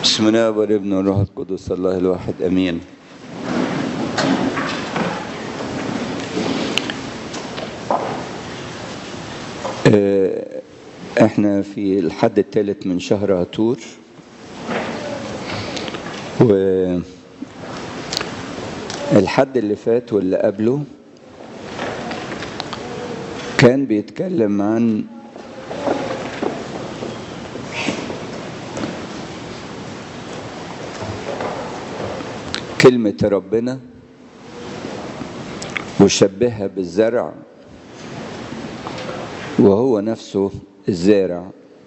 بسم الله والابن والروح القدس الله الواحد امين آه، احنا في الحد الثالث من شهر عطور و الحد اللي فات واللي قبله كان بيتكلم عن كلمة ربنا وشبهها بالزرع وهو نفسه الزارع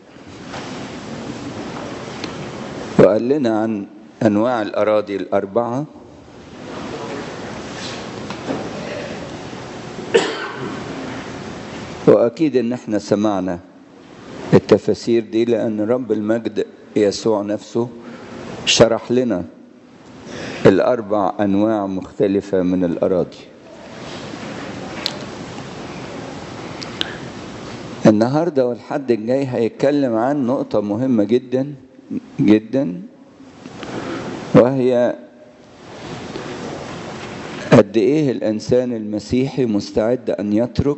وقال لنا عن أنواع الأراضي الأربعة وأكيد إن احنا سمعنا التفاسير دي لأن رب المجد يسوع نفسه شرح لنا الأربع أنواع مختلفة من الأراضي النهاردة والحد الجاي هيتكلم عن نقطة مهمة جدا جدا وهي قد إيه الإنسان المسيحي مستعد أن يترك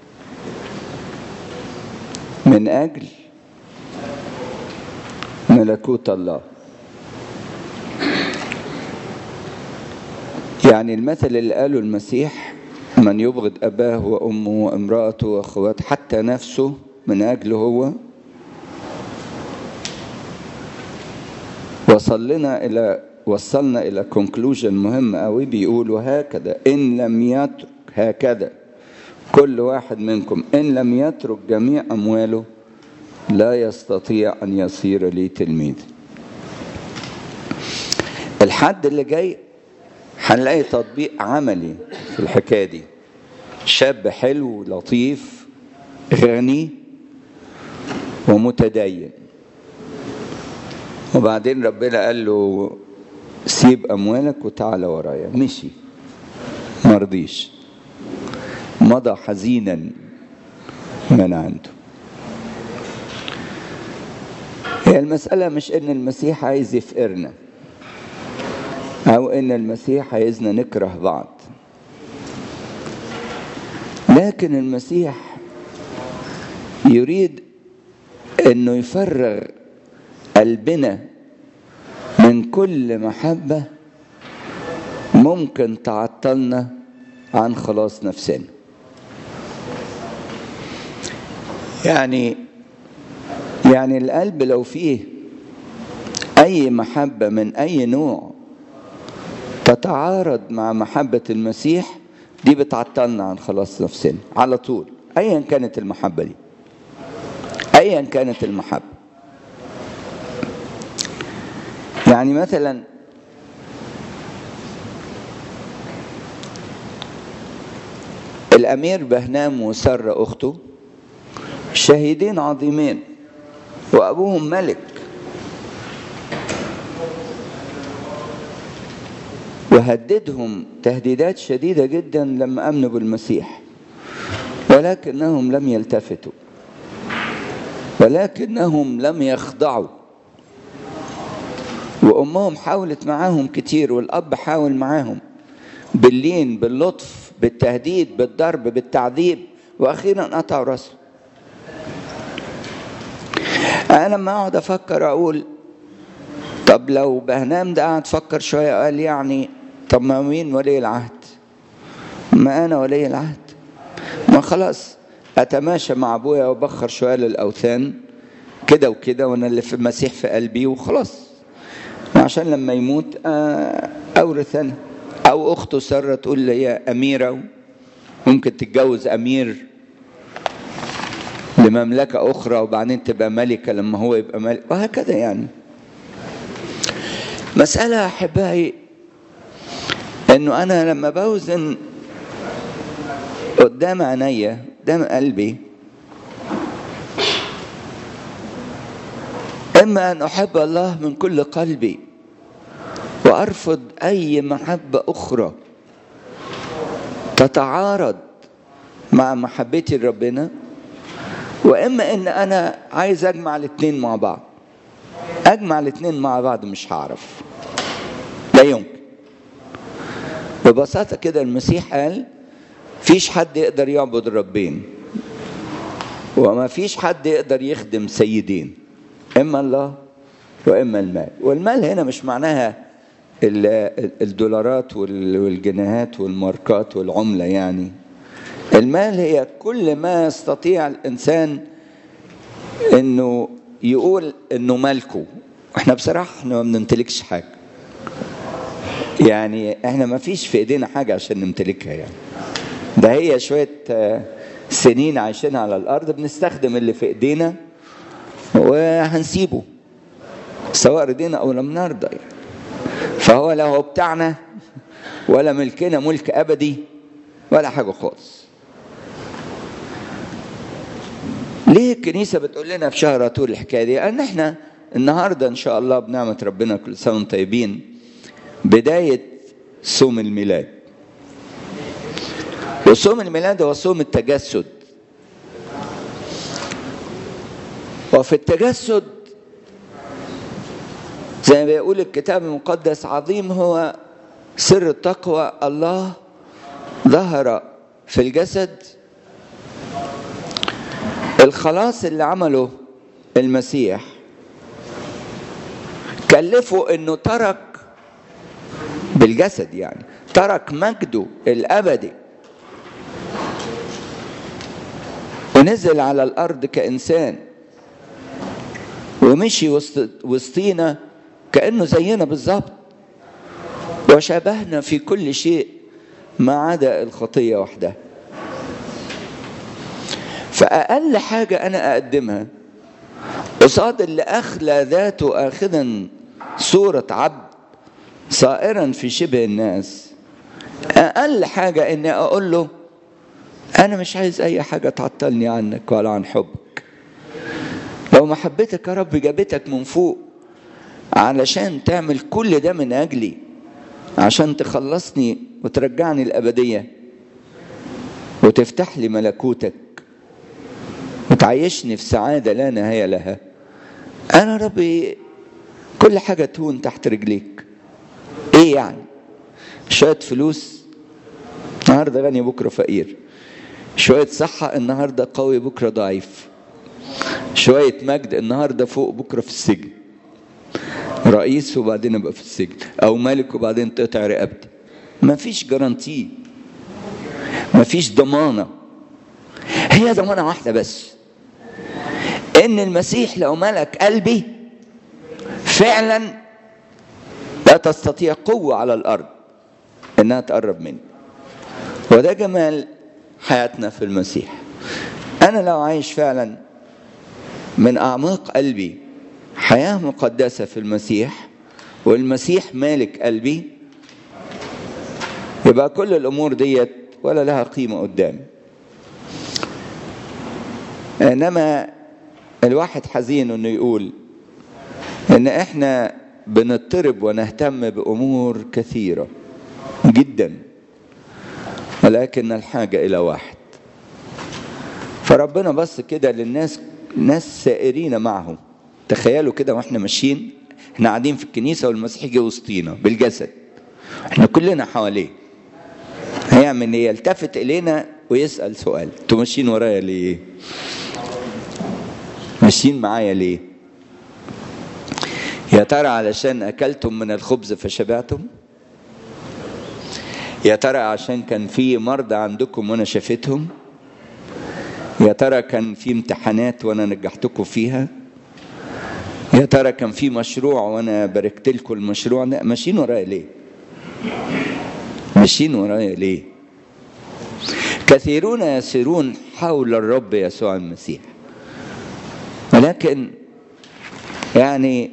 من أجل ملكوت الله يعني المثل اللي قاله المسيح من يبغض أباه وأمه وامرأته وأخواته حتى نفسه من أجله هو وصلنا إلى وصلنا إلى كونكلوجن مهم قوي بيقول وهكذا إن لم يترك هكذا كل واحد منكم إن لم يترك جميع أمواله لا يستطيع أن يصير لي تلميذ الحد اللي جاي هنلاقي تطبيق عملي في الحكايه دي شاب حلو لطيف غني ومتدين وبعدين ربنا قال له سيب اموالك وتعالى ورايا مشي مرضيش مضى حزينا من عنده هي المسألة مش إن المسيح عايز يفقرنا أو إن المسيح عايزنا نكره بعض لكن المسيح يريد إنه يفرغ قلبنا من كل محبة ممكن تعطلنا عن خلاص نفسنا يعني يعني القلب لو فيه أي محبة من أي نوع تتعارض مع محبة المسيح دي بتعطلنا عن خلاص نفسنا على طول أيا كانت المحبة دي أيا كانت المحبة يعني مثلا الأمير بهنام وسارة أخته شهيدين عظيمين وأبوهم ملك وهددهم تهديدات شديدة جدا لما أمنوا بالمسيح ولكنهم لم يلتفتوا ولكنهم لم يخضعوا وأمهم حاولت معاهم كتير والأب حاول معاهم باللين باللطف بالتهديد بالضرب بالتعذيب وأخيرا قطعوا راسه أنا لما أقعد أفكر أقول طب لو بهنام ده قعد فكر شوية قال يعني طب ما مين ولي العهد ما أنا ولي العهد ما خلاص أتماشى مع أبويا وبخر شوية للأوثان كده وكده وأنا اللي في المسيح في قلبي وخلاص عشان لما يموت أورث أنا أو أخته سارة تقول لي هي أميرة ممكن تتجوز أمير لمملكة أخرى وبعدين تبقى ملكة لما هو يبقى ملك وهكذا يعني مسألة أحبائي إنه أنا لما بوزن قدام عينيا قدام قلبي إما أن أحب الله من كل قلبي وأرفض أي محبة أخرى تتعارض مع محبتي لربنا وإما إن أنا عايز أجمع الاتنين مع بعض اجمع الاثنين مع بعض مش هعرف لا يمكن ببساطه كده المسيح قال فيش حد يقدر يعبد الربين وما فيش حد يقدر يخدم سيدين اما الله واما المال والمال هنا مش معناها الدولارات والجنيهات والماركات والعمله يعني المال هي كل ما يستطيع الانسان انه يقول انه ملكه احنا بصراحه احنا ما بنمتلكش حاجه يعني احنا ما فيش في ايدينا حاجه عشان نمتلكها يعني ده هي شويه سنين عايشين على الارض بنستخدم اللي في ايدينا وهنسيبه سواء رضينا او لم نرضى يعني فهو لا هو بتاعنا ولا ملكنا ملك ابدي ولا حاجه خالص ليه الكنيسة بتقول لنا في شهر طول الحكاية دي؟ لأن احنا النهاردة إن شاء الله بنعمة ربنا كل سنة وانتم طيبين بداية صوم الميلاد. وصوم الميلاد هو صوم التجسد. وفي التجسد زي ما بيقول الكتاب المقدس عظيم هو سر التقوى الله ظهر في الجسد الخلاص اللي عمله المسيح كلفه انه ترك بالجسد يعني ترك مجده الابدي ونزل على الارض كانسان ومشي وسط وسطينا كانه زينا بالظبط وشبهنا في كل شيء ما عدا الخطيه وحدها فأقل حاجة أنا أقدمها قصاد اللي أخلى ذاته آخذا صورة عبد صائرا في شبه الناس أقل حاجة إني أقول له أنا مش عايز أي حاجة تعطلني عنك ولا عن حبك لو محبتك يا رب جابتك من فوق علشان تعمل كل ده من أجلي عشان تخلصني وترجعني الأبدية وتفتح لي ملكوتك وتعيشني في سعادة لا نهاية لها أنا ربي كل حاجة تهون تحت رجليك إيه يعني شوية فلوس النهاردة غني بكرة فقير شوية صحة النهاردة قوي بكرة ضعيف شوية مجد النهاردة فوق بكرة في السجن رئيس وبعدين ابقى في السجن او ملك وبعدين تقطع رقبتي مفيش جرانتي مفيش ضمانه هي ضمانه واحده بس ان المسيح لو ملك قلبي فعلا لا تستطيع قوه على الارض انها تقرب مني وده جمال حياتنا في المسيح انا لو عايش فعلا من اعماق قلبي حياه مقدسه في المسيح والمسيح مالك قلبي يبقى كل الامور ديت ولا لها قيمه قدامي انما الواحد حزين انه يقول ان احنا بنضطرب ونهتم بامور كثيره جدا ولكن الحاجه الى واحد فربنا بص كده للناس ناس سائرين معه تخيلوا كده واحنا ماشيين احنا قاعدين في الكنيسه والمسيح جه وسطينا بالجسد احنا كلنا حواليه هيعمل ايه يلتفت الينا ويسال سؤال انتوا ماشيين ورايا ليه ماشيين معايا ليه يا ترى علشان اكلتم من الخبز فشبعتم يا ترى عشان كان في مرضى عندكم وانا شافتهم يا ترى كان في امتحانات وانا نجحتكم فيها يا ترى كان في مشروع وانا باركت لكم المشروع ده ماشيين ورايا ليه ماشيين ورايا ليه كثيرون يسيرون حول الرب يسوع المسيح ولكن يعني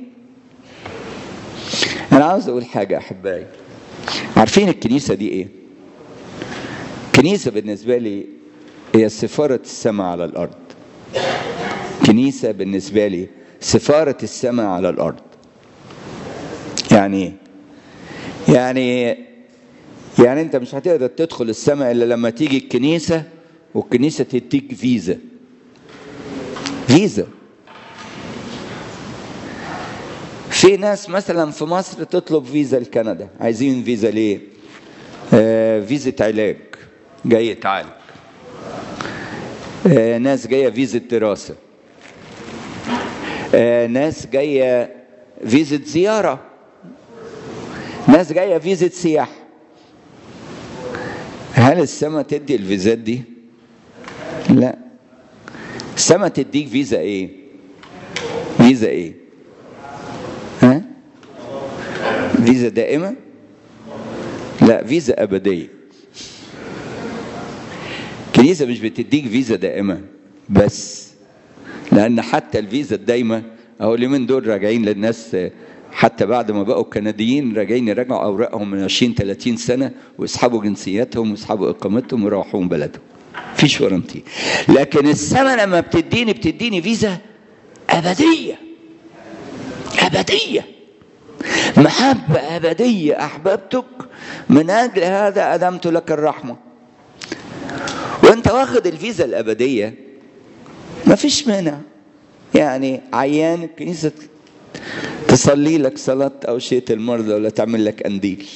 انا عاوز اقول حاجه احبائي عارفين الكنيسه دي ايه كنيسه بالنسبه لي هي سفاره السماء على الارض كنيسه بالنسبه لي سفاره السماء على الارض يعني ايه يعني يعني انت مش هتقدر تدخل السماء الا لما تيجي الكنيسه والكنيسه تديك فيزا فيزا في ناس مثلا في مصر تطلب فيزا لكندا عايزين فيزا ليه آه فيزا علاج جاي يتعالج آه ناس جايه فيزا دراسه آه ناس جايه فيزا زياره ناس جايه فيزا سياحه هل السما تدي الفيزات دي لا السما تديك فيزا ايه فيزا ايه ها فيزا دائمه لا فيزا ابديه الكنيسه مش بتديك فيزا دائمه بس لان حتى الفيزا الدايمه اهو اليومين دول راجعين للناس حتى بعد ما بقوا كنديين راجعين يراجعوا اوراقهم من 20 30 سنه ويسحبوا جنسياتهم ويسحبوا اقامتهم ويروحوا من بلدهم مفيش ورنتي لكن السما لما بتديني بتديني فيزا ابديه ابديه محبه ابديه احببتك من اجل هذا ادمت لك الرحمه وانت واخد الفيزا الابديه مفيش مانع يعني عيان الكنيسه تصلي لك صلاة أوشية المرضى ولا تعمل لك قنديل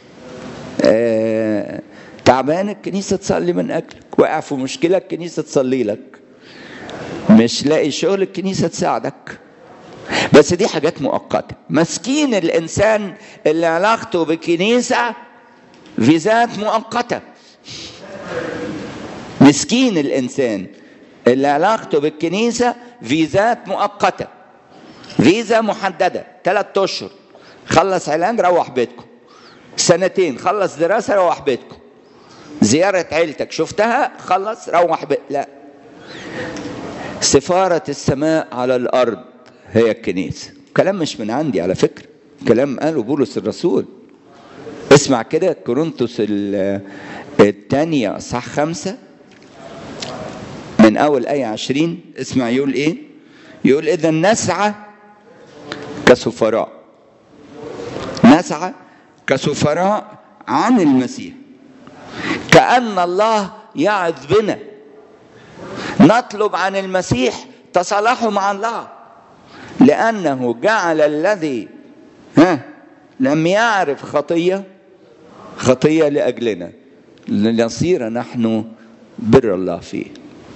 آه تعبان الكنيسة تصلي من أجلك واقع في مشكلة الكنيسة تصلي لك مش لاقي شغل الكنيسة تساعدك بس دي حاجات مؤقتة مسكين الإنسان اللي علاقته بالكنيسة فيزات مؤقتة مسكين الإنسان اللي علاقته بالكنيسة فيزات مؤقته فيزا محدده ثلاث اشهر خلص علاج روح بيتكم سنتين خلص دراسه روح بيتكم زياره عيلتك شفتها خلص روح بيت لا سفاره السماء على الارض هي الكنيسه كلام مش من عندي على فكره كلام قاله بولس الرسول اسمع كده كورنثوس الثانية اصحاح خمسة من أول آية عشرين اسمع يقول إيه؟ يقول إذا نسعى كسفراء نسعى كسفراء عن المسيح كأن الله يعظ بنا نطلب عن المسيح تصالحوا مع الله لأنه جعل الذي ها لم يعرف خطية خطية لأجلنا لنصير نحن بر الله فيه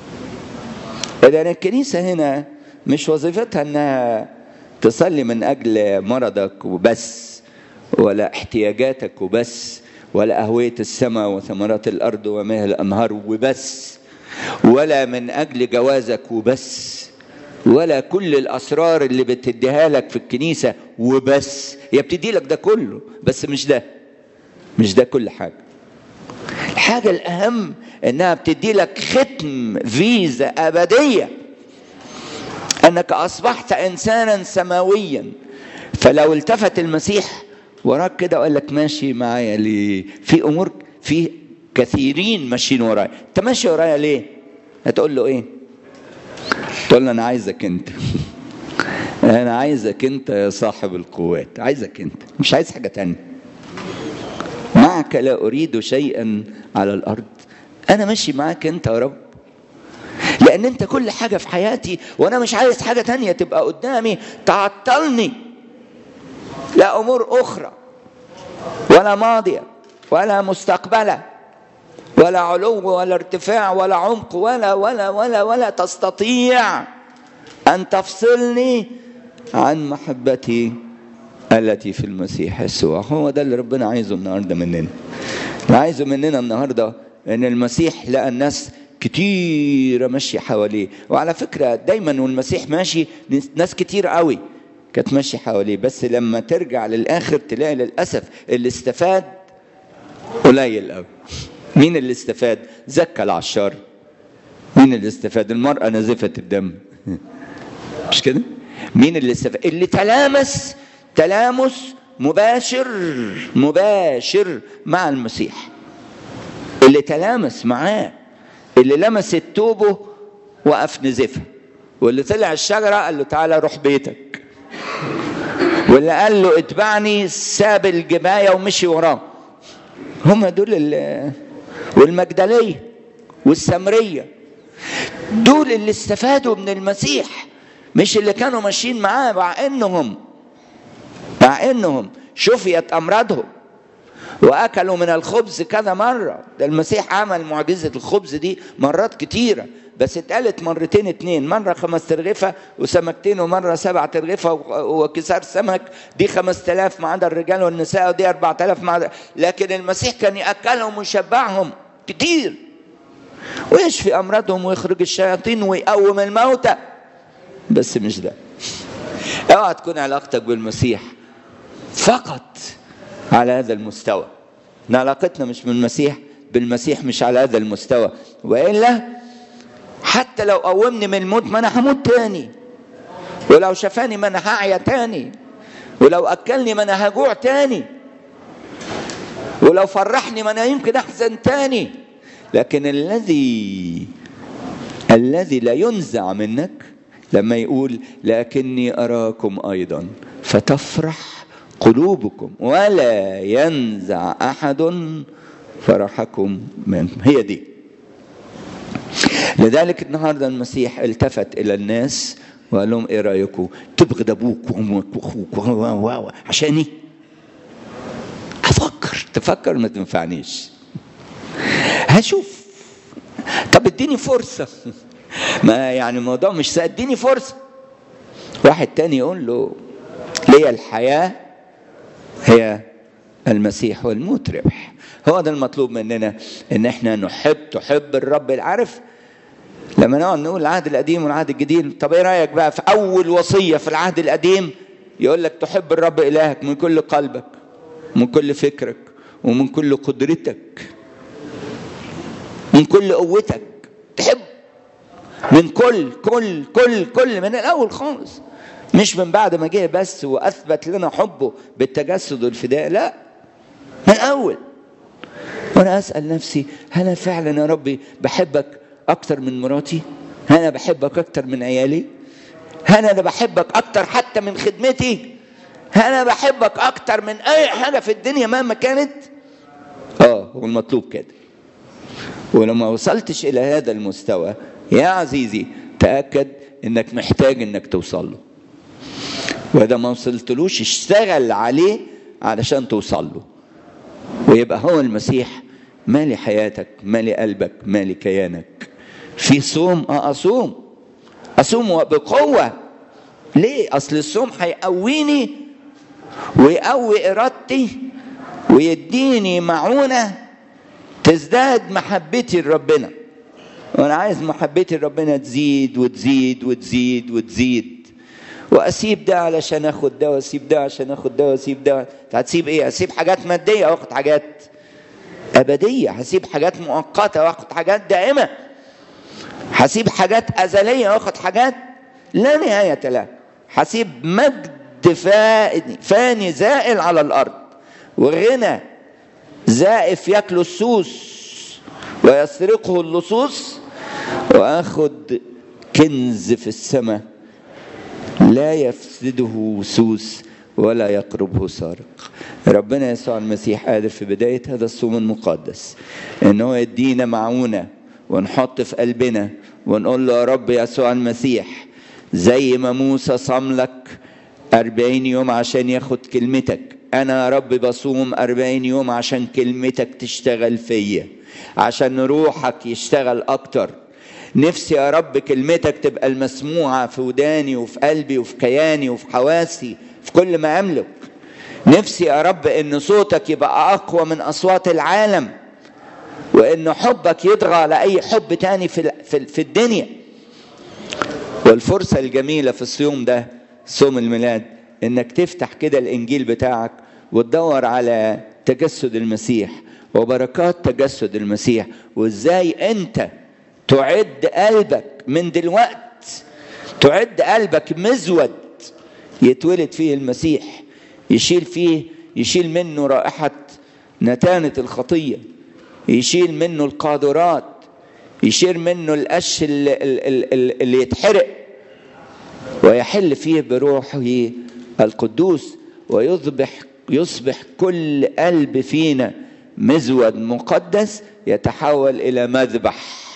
إذا الكنيسة هنا مش وظيفتها أنها تصلي من أجل مرضك وبس ولا احتياجاتك وبس ولا أهوية السماء وثمرات الأرض ومياه الأنهار وبس ولا من أجل جوازك وبس ولا كل الأسرار اللي بتديها لك في الكنيسة وبس هي بتدي لك ده كله بس مش ده مش ده كل حاجة الحاجة الأهم إنها بتدي لك ختم فيزا أبدية انك اصبحت انسانا سماويا فلو التفت المسيح وراك كده وقال لك ماشي معايا ليه في امور في كثيرين ماشيين ورايا انت ماشي ورايا ليه هتقول له ايه تقول له انا عايزك انت انا عايزك انت يا صاحب القوات عايزك انت مش عايز حاجه تانية معك لا اريد شيئا على الارض انا ماشي معاك انت يا رب لان انت كل حاجه في حياتي وانا مش عايز حاجه تانية تبقى قدامي تعطلني لا امور اخرى ولا ماضيه ولا مستقبله ولا علو ولا ارتفاع ولا عمق ولا ولا ولا ولا تستطيع ان تفصلني عن محبتي التي في المسيح يسوع هو ده اللي ربنا عايزه النهارده مننا اللي عايزه مننا النهارده ان المسيح لقى الناس كتيرة ماشية حواليه وعلى فكرة دايما والمسيح ماشي ناس كتير قوي كانت ماشية حواليه بس لما ترجع للآخر تلاقي للأسف اللي استفاد قليل قوي مين اللي استفاد زكى العشار مين اللي استفاد المرأة نزفت الدم مش كده مين اللي استفاد اللي تلامس تلامس مباشر مباشر مع المسيح اللي تلامس معاه اللي لمس توبه وقف نزفها واللي طلع الشجرة قال له تعالى روح بيتك واللي قال له اتبعني ساب الجباية ومشي وراه هم دول اللي والمجدلية والسمرية دول اللي استفادوا من المسيح مش اللي كانوا ماشيين معاه مع انهم مع انهم شفيت امراضهم واكلوا من الخبز كذا مره ده المسيح عمل معجزه الخبز دي مرات كتيره بس اتقالت مرتين اتنين مرة خمس ترغفة وسمكتين ومرة سبع ترغفة وكسار سمك دي خمس تلاف ما عدا الرجال والنساء ودي أربعة تلاف ما عدا لكن المسيح كان يأكلهم ويشبعهم كتير ويشفي أمراضهم ويخرج الشياطين ويقوم الموتى بس مش ده اوعى تكون علاقتك بالمسيح فقط على هذا المستوى إن علاقتنا مش بالمسيح بالمسيح مش على هذا المستوى والا حتى لو قومني من الموت ما انا هموت تاني ولو شفاني ما انا هعيا تاني ولو اكلني ما انا هجوع تاني ولو فرحني ما انا يمكن احزن تاني لكن الذي الذي لا ينزع منك لما يقول لكني اراكم ايضا فتفرح قلوبكم ولا ينزع احد فرحكم منكم هي دي لذلك النهارده المسيح التفت الى الناس وقال لهم ايه رايكم تبغض ابوك وامك واخوك عشاني افكر تفكر ما تنفعنيش هشوف طب اديني فرصه ما يعني الموضوع مش اديني فرصه واحد تاني يقول له ليه الحياه هي المسيح والموت ربح هو ده المطلوب مننا ان احنا نحب تحب الرب العارف لما نقعد نقول العهد القديم والعهد الجديد طب ايه رايك بقى في اول وصيه في العهد القديم يقول لك تحب الرب الهك من كل قلبك من كل فكرك ومن كل قدرتك من كل قوتك تحب من كل كل كل كل من الاول خالص مش من بعد ما جه بس واثبت لنا حبه بالتجسد والفداء لا من الاول وانا اسال نفسي هل انا فعلا يا ربي بحبك اكتر من مراتي هل انا بحبك اكتر من عيالي هل انا بحبك اكتر حتى من خدمتي هل انا بحبك اكتر من اي حاجه في الدنيا مهما كانت اه هو المطلوب كده ولما وصلتش الى هذا المستوى يا عزيزي تاكد انك محتاج انك توصل له واذا ما وصلتلوش اشتغل عليه علشان توصل له ويبقى هو المسيح مالي حياتك مالي قلبك مالي كيانك في صوم اه اصوم اصوم بقوه ليه اصل الصوم هيقويني ويقوي ارادتي ويديني معونه تزداد محبتي لربنا وانا عايز محبتي لربنا تزيد وتزيد وتزيد وتزيد واسيب ده علشان اخد ده واسيب ده عشان اخد ده واسيب ده هتسيب ايه هسيب حاجات ماديه واخد حاجات ابديه هسيب حاجات مؤقته واخد حاجات دائمه هسيب حاجات ازليه واخد حاجات لا نهايه لها هسيب مجد فاني فاني زائل على الارض وغنى زائف ياكله السوس ويسرقه اللصوص واخد كنز في السماء لا يفسده سوس ولا يقربه سارق ربنا يسوع المسيح قادر في بداية هذا الصوم المقدس ان هو يدينا معونة ونحط في قلبنا ونقول له يا رب يسوع المسيح زي ما موسى صام لك أربعين يوم عشان ياخد كلمتك أنا يا رب بصوم أربعين يوم عشان كلمتك تشتغل فيا عشان روحك يشتغل أكتر نفسي يا رب كلمتك تبقى المسموعة في وداني وفي قلبي وفي كياني وفي حواسي في كل ما أملك نفسي يا رب ان صوتك يبقى اقوى من اصوات العالم وان حبك يطغى على اي حب تاني في في, في الدنيا والفرصه الجميله في الصيام ده صوم الميلاد انك تفتح كده الانجيل بتاعك وتدور على تجسد المسيح وبركات تجسد المسيح وازاي انت تعد قلبك من دلوقت تعد قلبك مزود يتولد فيه المسيح يشيل فيه يشيل منه رائحة نتانة الخطية يشيل منه القاذورات يشيل منه القش اللي, اللي, اللي يتحرق ويحل فيه بروحه القدوس ويصبح يصبح كل قلب فينا مزود مقدس يتحول إلى مذبح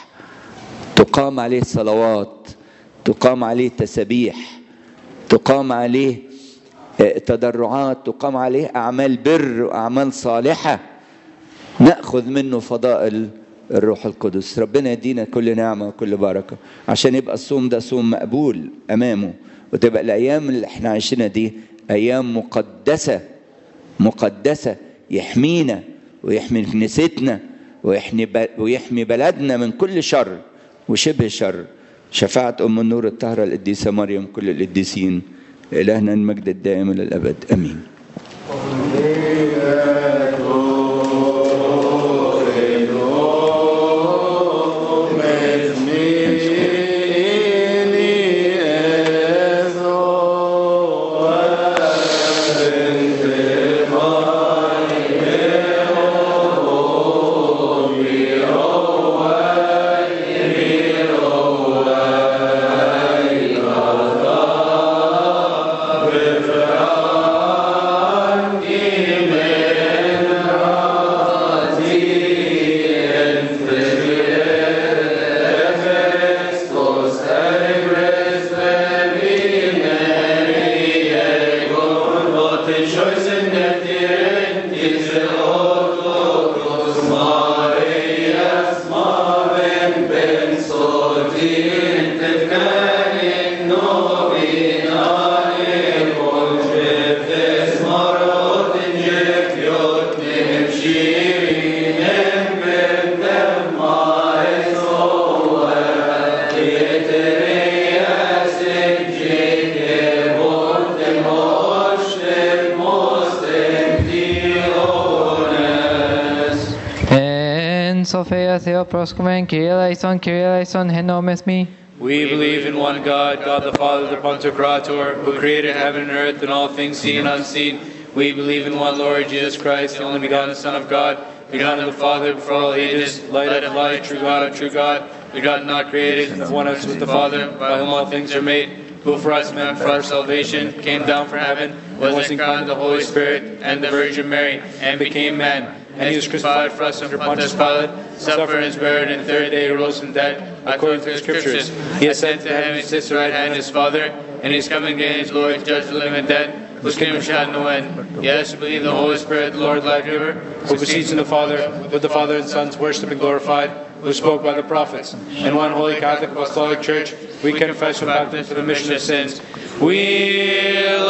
تقام عليه صلوات تقام عليه تسبيح تقام عليه تضرعات تقام عليه أعمال بر وأعمال صالحة نأخذ منه فضائل الروح القدس ربنا يدينا كل نعمة وكل بركة عشان يبقى الصوم ده صوم مقبول أمامه وتبقى الأيام اللي احنا عايشينها دي أيام مقدسة مقدسة يحمينا ويحمي كنيستنا ويحمي ويحمي بلدنا من كل شر وشبه شر شفاعة أم النور الطاهرة القديسة مريم كل القديسين إلهنا المجد الدائم إلى الأبد آمين Sophia Theoproscomen, Kyrie eleison, Kyrie eleison, henomes me. We believe in one God, God the Father, the Pantocrator, who created heaven and earth and all things seen and unseen. We believe in one Lord Jesus Christ, the only begotten Son of God, begotten of the Father before all ages, light of light, true God of true God, begotten not created, one us with the Father, by whom all things are made, who for us men for our salvation came down from heaven, was incarnate the Holy Spirit and the Virgin Mary, and became man. And he was crucified for us under Pontius Pilate, suffered and was buried, and the third day rose from dead, according to the Scriptures. He ascended to heaven, and sits at the right hand of his Father, and he is coming again as Lord to judge the living and dead, whose kingdom shall have no end. Yes, we believe in the Holy Spirit, the Lord, life giver, who proceeds from the Father, with the Father and Son's worshipped and glorified, who spoke by the prophets. And one holy Catholic Apostolic Church, we confess with baptism for the remission of sins. We